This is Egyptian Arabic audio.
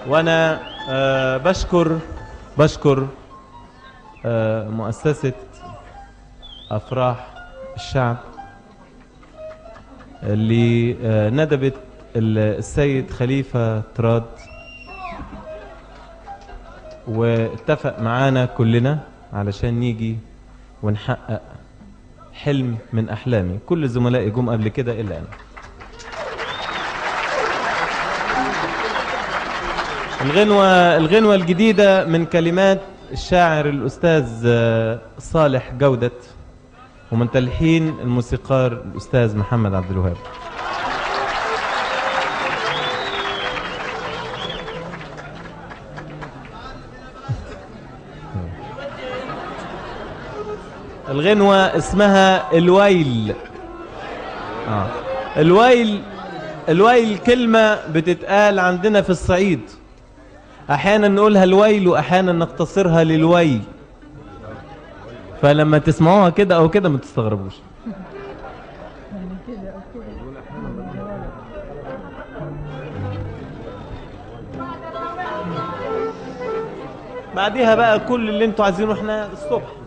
وانا آه بشكر بشكر آه مؤسسة افراح الشعب اللي آه ندبت السيد خليفة تراد واتفق معانا كلنا علشان نيجي ونحقق حلم من احلامي كل زملائي جم قبل كده الا انا الغنوة الغنوة الجديدة من كلمات الشاعر الأستاذ صالح جودة ومن تلحين الموسيقار الأستاذ محمد عبد الوهاب الغنوة اسمها الويل آه. الويل الويل كلمة بتتقال عندنا في الصعيد احيانا نقولها الويل واحيانا نقتصرها للويل فلما تسمعوها كده او كده ما تستغربوش بعديها بقى كل اللي انتوا عايزينه احنا الصبح